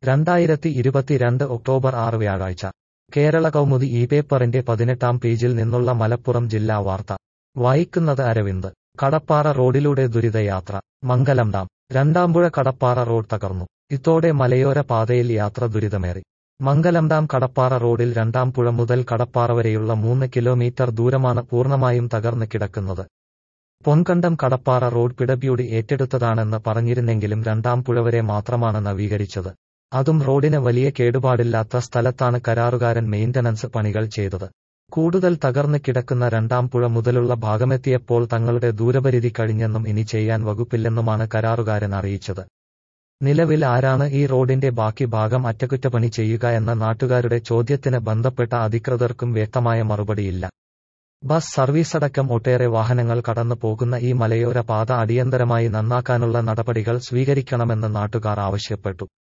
രണ്ടായിരത്തി ഇരുപത്തിരണ്ട് ഒക്ടോബർ ആറ് വ്യാഴാഴ്ച കേരള കൗമുദി ഈ പേപ്പറിന്റെ പതിനെട്ടാം പേജിൽ നിന്നുള്ള മലപ്പുറം ജില്ലാ വാർത്ത വായിക്കുന്നത് അരവിന്ദ് കടപ്പാറ റോഡിലൂടെ ദുരിതയാത്ര മംഗലം ഡാം രണ്ടാംപുഴ കടപ്പാറ റോഡ് തകർന്നു ഇതോടെ മലയോര പാതയിൽ യാത്ര ദുരിതമേറി മംഗലം ഡാം കടപ്പാറ റോഡിൽ രണ്ടാം പുഴ മുതൽ കടപ്പാറ വരെയുള്ള മൂന്ന് കിലോമീറ്റർ ദൂരമാണ് പൂർണ്ണമായും തകർന്ന് കിടക്കുന്നത് പൊൻകണ്ടം കടപ്പാറ റോഡ് പിടബ്യൂഡി ഏറ്റെടുത്തതാണെന്ന് പറഞ്ഞിരുന്നെങ്കിലും രണ്ടാം പുഴ വരെ മാത്രമാണ് നവീകരിച്ചത് അതും റോഡിന് വലിയ കേടുപാടില്ലാത്ത സ്ഥലത്താണ് കരാറുകാരൻ മെയിന്റനൻസ് പണികൾ ചെയ്തത് കൂടുതൽ തകർന്ന് കിടക്കുന്ന രണ്ടാം പുഴ മുതലുള്ള ഭാഗമെത്തിയപ്പോൾ തങ്ങളുടെ ദൂരപരിധി കഴിഞ്ഞെന്നും ഇനി ചെയ്യാൻ വകുപ്പില്ലെന്നുമാണ് കരാറുകാരൻ അറിയിച്ചത് നിലവിൽ ആരാണ് ഈ റോഡിന്റെ ബാക്കി ഭാഗം അറ്റകുറ്റപ്പണി ചെയ്യുക എന്ന നാട്ടുകാരുടെ ചോദ്യത്തിന് ബന്ധപ്പെട്ട അധികൃതർക്കും വ്യക്തമായ മറുപടിയില്ല ബസ് സർവീസടക്കം ഒട്ടേറെ വാഹനങ്ങൾ കടന്നു പോകുന്ന ഈ മലയോര പാത അടിയന്തരമായി നന്നാക്കാനുള്ള നടപടികൾ സ്വീകരിക്കണമെന്ന് നാട്ടുകാർ ആവശ്യപ്പെട്ടു